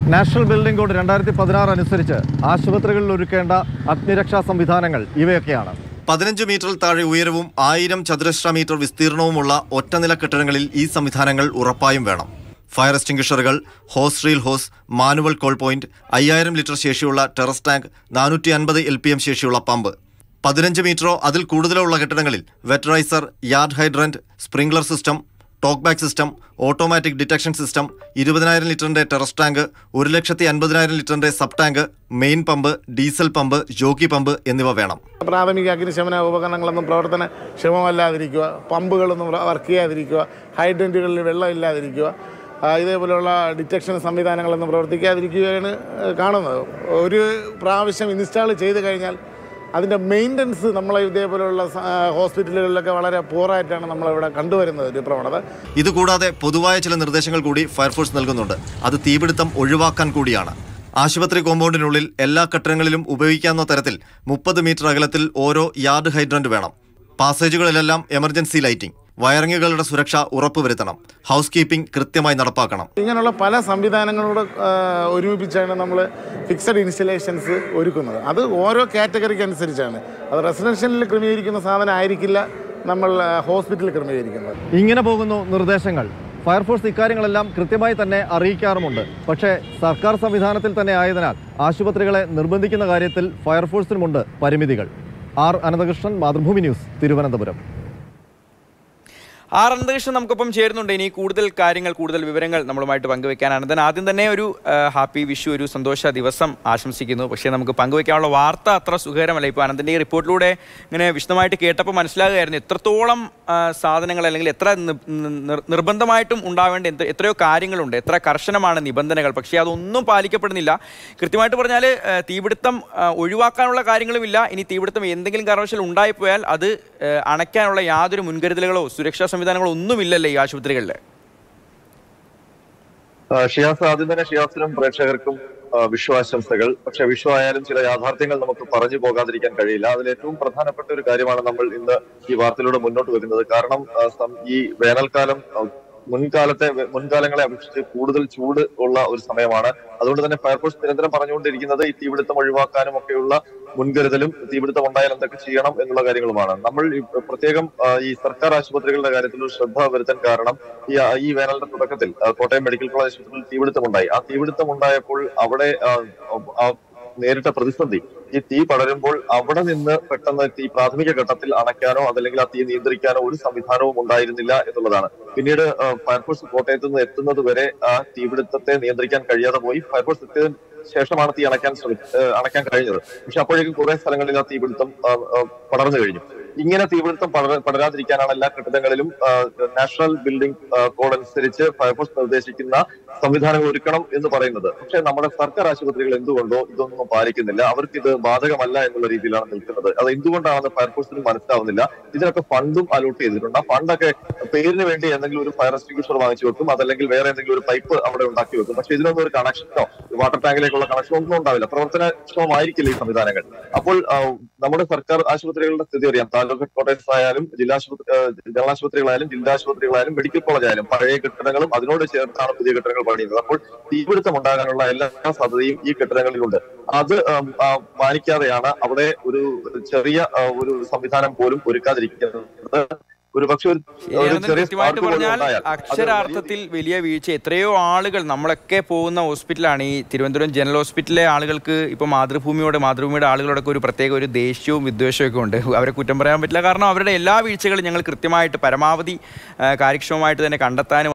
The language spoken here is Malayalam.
നാഷണൽ ബിൽഡിംഗ് കോഡ് രണ്ടായിരത്തി പതിനാറ് അനുസരിച്ച് ആശുപത്രികളിൽ ഒരുക്കേണ്ട അഗ്നിരക്ഷാ സംവിധാനങ്ങൾ ഇവയൊക്കെയാണ് പതിനഞ്ച് മീറ്ററിൽ താഴെ ഉയരവും ആയിരം ചതുരശ്ര മീറ്റർ വിസ്തീർണവുമുള്ള ഒറ്റനില കെട്ടിടങ്ങളിൽ ഈ സംവിധാനങ്ങൾ ഉറപ്പായും വേണം ഫയർ എക്സ്റ്റിംഗ്വിഷറുകൾ hose reel hose manual call point അയ്യായിരം ലിറ്റർ ശേഷിയുള്ള ടെറസ് ടാങ്ക് നാനൂറ്റി അൻപത് എൽ പി എം ശേഷിയുള്ള പമ്പ് പതിനഞ്ച് മീറ്ററോ അതിൽ കൂടുതലോ ഉള്ള കെട്ടിടങ്ങളിൽ wet riser yard hydrant sprinkler system talk back system automatic detection system ഇരുപതിനായിരം ലിറ്ററിന്റെ ടെറസ് ടാങ്ക് ഒരു ലക്ഷത്തി അൻപതിനായിരം ലിറ്ററിന്റെ sub tank main pump diesel pump jockey pump എന്നിവ വേണം പ്രാഥമിക അഗ്നിശമന ഉപകരണങ്ങളൊന്നും പ്രവർത്തനക്ഷമമല്ലാതിരിക്കുക പമ്പുകളൊന്നും വർക്ക് ചെയ്യാതിരിക്കുക ഹൈഡ്രൻറ്റുകളിൽ വെള്ളം ഇല്ലാതിരിക്കുക ആ, ഇതേപോലെയുള്ള ഡിറ്റക്ഷൻ സംവിധാനങ്ങളൊന്നും പ്രവർത്തിക്കാതിരിക്കുകയാണ് ഏഹ്, കാണുന്നത് ഒരു പ്രാവശ്യം ഇൻസ്റ്റാൾ ചെയ്ത് കഴിഞ്ഞാൽ അതിൻ്റെ മെയിൻ്റനൻസ് നമ്മളെ ഇതേപോലെയുള്ള സ- ആ, ഹോസ്പിറ്റലുകളിലൊക്കെ വളരെ പൂറായിട്ടാണ് നമ്മളിവിടെ കണ്ടുവരുന്നത് ഒരു പ്രവണത ഇതുകൂടാതെ പൊതുവായ ചില നിർദ്ദേശങ്ങൾ കൂടി ഫയർഫോഴ്സ് നൽകുന്നുണ്ട് അത് തീപിടുത്തം ഒഴിവാക്കാൻ കൂടിയാണ് ആശുപത്രി കോമ്പൗണ്ടിനുള്ളിൽ എല്ലാ കെട്ടിടങ്ങളിലും ഉപയോഗിക്കാവുന്ന തരത്തിൽ മുപ്പത് മീറ്റർ അകലത്തിൽ ഓരോ യാർഡ് ഹൈഡ്രന്റ് വേണം പാസേജുകളിലെല്ലാം എമർജൻസി ലൈറ്റിംഗ് വയറിങ്ങുകളുടെ സുരക്ഷ ഉറപ്പുവരുത്തണം ഹൗസ് കീപ്പിംഗ് കൃത്യമായി നടപ്പാക്കണം ഇങ്ങനെയുള്ള പല സംവിധാനങ്ങളോട് ആ, ഒരുമിപ്പിച്ചാണ് നമ്മൾ ഫിക്സഡ് ഇൻസ്റ്റലേഷൻസ് ഒരുക്കുന്നത് അത് ഓരോ കാറ്റഗറിക്ക് അനുസരിച്ചാണ് അത് റെസിഡൻഷ്യലിൽ ക്രമീകരിക്കുന്ന സാധനം ആയിരിക്കില്ല നമ്മൾ ആ, ഹോസ്പിറ്റലിൽ ക്രമീകരിക്കുന്നത് ഇങ്ങനെ പോകുന്നു നിർദ്ദേശങ്ങൾ ഫയർഫോഴ്സ് ഇക്കാര്യങ്ങളെല്ലാം കൃത്യമായി തന്നെ അറിയിക്കാറുമുണ്ട് പക്ഷേ സർക്കാർ സംവിധാനത്തിൽ തന്നെ ആയതിനാൽ ആശുപത്രികളെ നിർബന്ധിക്കുന്ന കാര്യത്തിൽ ഫയർഫോഴ്സിനുമുണ്ട് പരിമിതികൾ ആർ അനന്തകൃഷ്ണൻ മാതൃഭൂമി ന്യൂസ് തിരുവനന്തപുരം ആർ അനന്തകൃഷ്ണൻ നമുക്കൊപ്പം ചേരുന്നുണ്ട് ഇനി കൂടുതൽ കാര്യങ്ങൾ കൂടുതൽ വിവരങ്ങൾ നമ്മളുമായിട്ട് പങ്കുവെക്കാൻ അനന്തൻ ആദ്യം തന്നെ ഒരു ആ, ഹാപ്പി വിഷു ഒരു സന്തോഷ ദിവസം ആശംസിക്കുന്നു പക്ഷേ നമുക്ക് പങ്കുവെക്കാനുള്ള വാർത്ത അത്ര സുഖകരമല്ല ഇപ്പോൾ അനന്തൻ്റെ ഈ റിപ്പോർട്ടിലൂടെ ഇങ്ങനെ വിശദമായിട്ട് കേട്ടപ്പോൾ മനസ്സിലാകുകയായിരുന്നു എത്രത്തോളം ആ, സാധനങ്ങൾ അല്ലെങ്കിൽ എത്ര നി- നിർ- നിർബന്ധമായിട്ടും ഉണ്ടാവേണ്ട എന്ത് എത്രയോ കാര്യങ്ങളുണ്ട് എത്ര കർശനമാണ് നിബന്ധനകൾ പക്ഷേ അതൊന്നും പാലിക്കപ്പെടുന്നില്ല കൃത്യമായിട്ട് പറഞ്ഞാൽ ആ, തീപിടുത്തം ആ, ഒഴിവാക്കാനുള്ള കാര്യങ്ങളുമില്ല ഇനി തീപിടുത്തം എന്തെങ്കിലും കാരണവശാൽ ഉണ്ടായിപ്പോയാൽ അത് ആ, അണയ്ക്കാനുള്ള യാതൊരു മുൻകരുതലുകളോ സുരക്ഷാ സംവിധാനങ്ങളോ ഒന്നുമില്ലല്ലേ ഈ ആശുപത്രികളിൽ ആ, ഷിയാസ് ആദ്യം തന്നെ ഷിയാസിനും പ്രേക്ഷകർക്കും ആ, വിശ്വാശംസകൾ പക്ഷെ വിഷു ആയാലും ചില യാഥാർത്ഥ്യങ്ങൾ നമുക്ക് പറഞ്ഞു പോകാതിരിക്കാൻ കഴിയില്ല അതിൽ ഏറ്റവും പ്രധാനപ്പെട്ട ഒരു കാര്യമാണ് നമ്മൾ ഇന്ന് ഈ വാർത്തയിലൂടെ മുന്നോട്ട് വെക്കുന്നത് കാരണം ആ, സം- ഈ വേനൽക്കാലം ആ, മുൻകാലത്തെ മുൻകാലങ്ങളെ അപേക്ഷിച്ച് കൂടുതൽ ചൂട് ഉള്ള ഒരു സമയമാണ് അതുകൊണ്ട് തന്നെ ഫയർഫോഴ്സ് നിരന്തരം പറഞ്ഞുകൊണ്ടിരിക്കുന്നത് ഈ തീപിടുത്തം ഒഴിവാക്കാനും ഒക്കെയുള്ള മുൻകരുതലും തീപിടുത്തം ഉണ്ടായാൽ എന്തൊക്കെ ചെയ്യണം എന്നുള്ള കാര്യങ്ങളുമാണ് നമ്മൾ ഈ പ്രത്യേകം ആ, ഈ സർക്കാർ ആശുപത്രികളുടെ കാര്യത്തിൽ ഒരു ശ്രദ്ധ വരുത്താൻ കാരണം ഈ ആ, ഈ വേനലിന്റെ തുടക്കത്തിൽ ആ, കോട്ടയം മെഡിക്കൽ കോളേജ് ആശുപത്രിയിൽ തീപിടുത്തം ഉണ്ടായി ആ തീപിടുത്തം ഉണ്ടായപ്പോൾ അവിടെ ആ, ആ, നേരിട്ട പ്രതിസന്ധി ഈ തീ പടരുമ്പോൾ അവിടെ നിന്ന് പെട്ടെന്ന് തീ പ്രാഥമിക ഘട്ടത്തിൽ അണയ്ക്കാനോ അതല്ലെങ്കിൽ ആ തീ നിയന്ത്രിക്കാനോ ഒരു സംവിധാനവും ഉണ്ടായിരുന്നില്ല എന്നുള്ളതാണ് പിന്നീട് ആ, ഫയർഫോഴ്സ് കോട്ടയത്ത് നിന്ന് എത്തുന്നത് വരെ ആ തീപിടുത്തത്തെ നിയന്ത്രിക്കാൻ കഴിയാതെ പോയി ഫയർഫോഴ്സ് എത്തിയതിന് ശേഷമാണ് തീ അണയ്ക്കാൻ ശ്രമി ഏഹ് അണയ്ക്കാൻ കഴിഞ്ഞത് പക്ഷെ അപ്പോഴേക്കും കുറെ സ്ഥലങ്ങളിൽ ആ തീപിടുത്തം ആ, ആ, പടർന്നു കഴിഞ്ഞു ഇങ്ങനെ തീപിടുത്തം പടര- പടരാതിരിക്കാനാണ് എല്ലാ കെട്ടിടങ്ങളിലും ആ, നാഷണൽ ബിൽഡിംഗ് ആ, കോഡ് അനുസരിച്ച് ഫയർഫോഴ്സ് നിർദ്ദേശിക്കുന്ന സംവിധാനങ്ങൾ ഒരുക്കണം എന്ന് പറയുന്നത് പക്ഷെ നമ്മുടെ സർക്കാർ ആശുപത്രികൾ എന്തുകൊണ്ടോ ഇതൊന്നും പാലിക്കുന്നില്ല അവർക്ക് ഇത് ബാധകമല്ല എന്നുള്ള രീതിയിലാണ് നിൽക്കുന്നത് അത് എന്തുകൊണ്ടാണെന്ന് ഫയർഫോഴ്സിന് മനസ്സിലാവുന്നില്ല ഇതിനൊക്കെ ഫണ്ടും അലോട്ട് ചെയ്തിട്ടുണ്ട് ആ ഫണ്ടൊക്കെ പേരിന് വേണ്ടി എന്തെങ്കിലും ഒരു ഫയർ എക്സ്റ്റിംഗ്വിഷർ വാങ്ങിച്ചു വെക്കും അതല്ലെങ്കിൽ വേറെ എന്തെങ്കിലും ഒരു പൈപ്പ് അവിടെ ഉണ്ടാക്കി വെക്കും പക്ഷെ ഇതിനൊന്നും ഒരു കണക്ഷനോ വാട്ടർ ടാങ്കിലേക്കുള്ള കണക്ഷനോ ഒന്നും ഉണ്ടാവില്ല പ്രവർത്തനക്ഷമമായിരിക്കില്ല ഈ സംവിധാനങ്ങൾ അപ്പോൾ ആ, നമ്മുടെ സർക്കാർ ആശുപത്രികളുടെ സ്ഥിതി അറിയാം താലൂക്ക് ഹെഡ്ക്വാർട്ടേഴ്സ് ആയാലും ജില്ലാ ആശുപത്രി ആ, ജനറൽ ആശുപത്രികളായാലും ജില്ലാ ആശുപത്രികളായാലും മെഡിക്കൽ കോളേജ് ആയാലും പഴയ കെട്ടിടങ്ങളും അതിനോട് ചേർത്താണ് പുതിയ കെട്ടിടങ്ങൾ പണിയുന്നത് അപ്പോൾ തീപിടുത്തം ഉണ്ടാകാനുള്ള എല്ലാ സാധ്യതയും ഈ കെട്ടിടങ്ങളിലുണ്ട് അത് ആം, ആ, മാനിക്കാതെയാണ് അവിടെ ഒരു ചെറിയ ആ, ഒരു സംവിധാനം പോലും ഒരുക്കാതിരിക്കുന്നത് ഒരു പക്ഷെ ഒരു ഒരു ശരിയാണെന്ന് ചെറിയ കൃത്യമായിട്ട് spark പോലും പറഞ്ഞാൽ ഉണ്ടായാൽ അത് വലിയ അക്ഷരാർത്ഥത്തിൽ വലിയ വീഴ്ച എത്രയോ ആളുകൾ നമ്മളൊക്കെ പോകുന്ന ഹോസ്പിറ്റലാണ് ഈ തിരുവനന്തപുരം ജനറൽ ഹോസ്പിറ്റലിലെ ആളുകൾക്ക് ഇപ്പോൾ മാതൃഭൂമിയോട് മാതൃഭൂമിയുടെ ആളുകളോടൊക്കെ ഒരു പ്രത്യേക ഒരു ദേഷ്യവും വിദ്വേഷവും ഒക്കെ ഉണ്ട് അവരെ കുറ്റം പറയാൻ പറ്റില്ല കാരണം അവരുടെ എല്ലാ വീഴ്ചകളും ഞങ്ങൾ കൃത്യമായിട്ട് പരമാവധി ആ, കാര്യക്ഷമമായിട്ട് തന്നെ കണ്ടെത്താനും